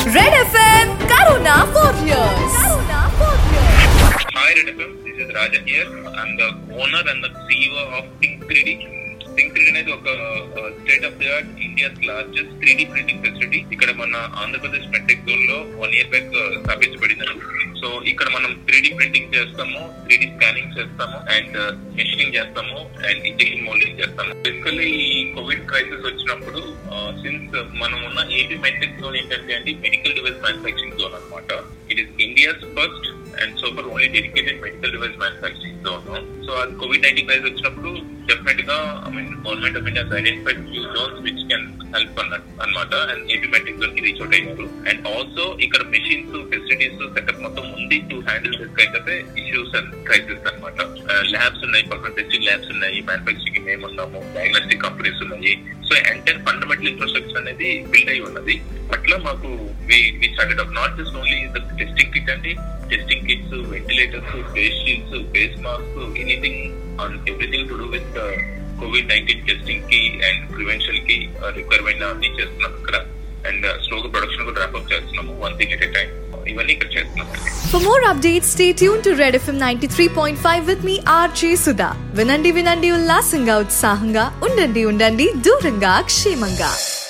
Red FM Karuna Warriors. Karuna Warriors. Hi, Red FM. This is Rajan here. I'm the owner and the CEO of Think 3D. Think three అనేది ఒక state of the art India's largest three D printing facility ఇక్కడ మన Andhra Pradesh MedTech zone లో one year back స్థాపించబడింది so ఇక్కడ మనం three D printing చేస్తాము three D scanning చేస్తాము అండ్ మెషినింగ్ చేస్తాము అండ్ ఇంజెక్షన్ మోల్డింగ్ చేస్తాము బేసికల్లీ ఈ కోవిడ్ క్రైసిస్ వచ్చినప్పుడు సిన్స్ మనం ఉన్న ఏపీ మెట్రిక్ జోన్ ఏంటంటే అండి మెడికల్ డివైస్ మ్యానుఫాక్చరింగ్ జోన్ అనమాట it is India's first and so for only dedicated medical device manufacturing zone so అది కోవిడ్ నైన్టీన్ క్రైస్ వచ్చినప్పుడు డెఫినెట్ గా I mean government of India identified few zones which can help అనమాట and AP MedTech zone కి reach out అయ్యారు and also ఇక్కడ machines facilities setup మొత్తం ఉంది to handle this kind of issues and crisis అనమాట labs ఉన్నాయి పక్కన testing labs ఉన్నాయి మ్యానుఫాక్చరింగ్ మేము ఉన్నాము డయాగ్నోస్టిక్ కంపెనీస్ ఉన్నాయి సో ఎంటైర్ ఫండమెంటల్ ఇన్ఫ్రాస్ట్రక్చర్ అనేది బిల్డ్ అయి ఉన్నది అట్లా మాకు we started off not just only the testing kit అండి testing kits ventilators face shields face mask anything on everything to do with COVID nineteen testing కి and prevention కి requirement అన్ని చేస్తున్నాం ఇక్కడ అండ్ స్లోగా ప్రొడక్షన్ కూడా ర్యాప్ అప్ చేస్తున్నాము one thing at a time ఇవన్నీ ఇక్కడ చేస్తున్నాం For more updates, stay tuned to Red FM 93.5 with me, RJ Sudha. వినండి వినండి ఉల్లాసంగా ఉత్సాహంగా ఉండండి ఉండండి దూరంగా క్షేమంగా